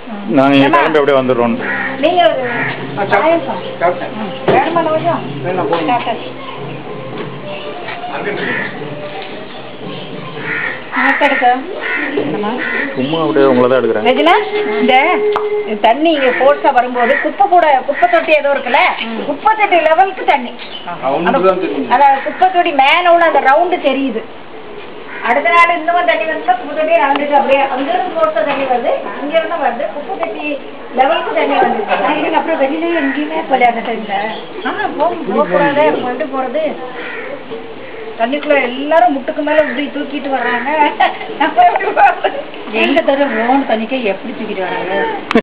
நாங்கள் இங்கே கிளம்பி அப்படியே வந்துடுறோம் நீங்க ஒரு பாயசம் வேணுமா கொஞ்சம் சாப்பிட்டாச்சு. நோட் எடுக்க. என்னம்மா? சும்மா அப்படியே உங்களை தான் எடுக்கிறேன் ரெஜினா, இந்த தண்ணி இங்க ஃபோர்ஸா வரும்போது குப்பை கூட குப்பை தொட்டி ஏதோ இருக்குல்ல குப்பை தொட்டி லெவலுக்கு தண்ணி அதான் குப்பை தொட்டி மேல உள்ள அந்த ரவுண்டு தெரியுது அடுத்த நாள் இன்னமும் தண்ணி வந்து குப்பை தொட்டி அளந்துட்டு அப்படியே அங்கிருந்து ஃபோர்ஸா தண்ணி வருது அங்க இருந்து வருது குப்பை தொட்டி லெவலுக்கு தண்ணி வந்து அப்புறம் வெளியில எங்கேயுமே போல அந்த டைம்ல ஆனா போக போகக்கூடாது கொண்டு போறது தண்ணிக்குள்ள எல்லாரும் முட்டுக்கு மேல இப்படி தூக்கிட்டு வர்றாங்க நம்ம எப்படி போறது? எங்க தர ஓன் தண்ணிக்கே எப்படி தூக்கிட்டு வராங்க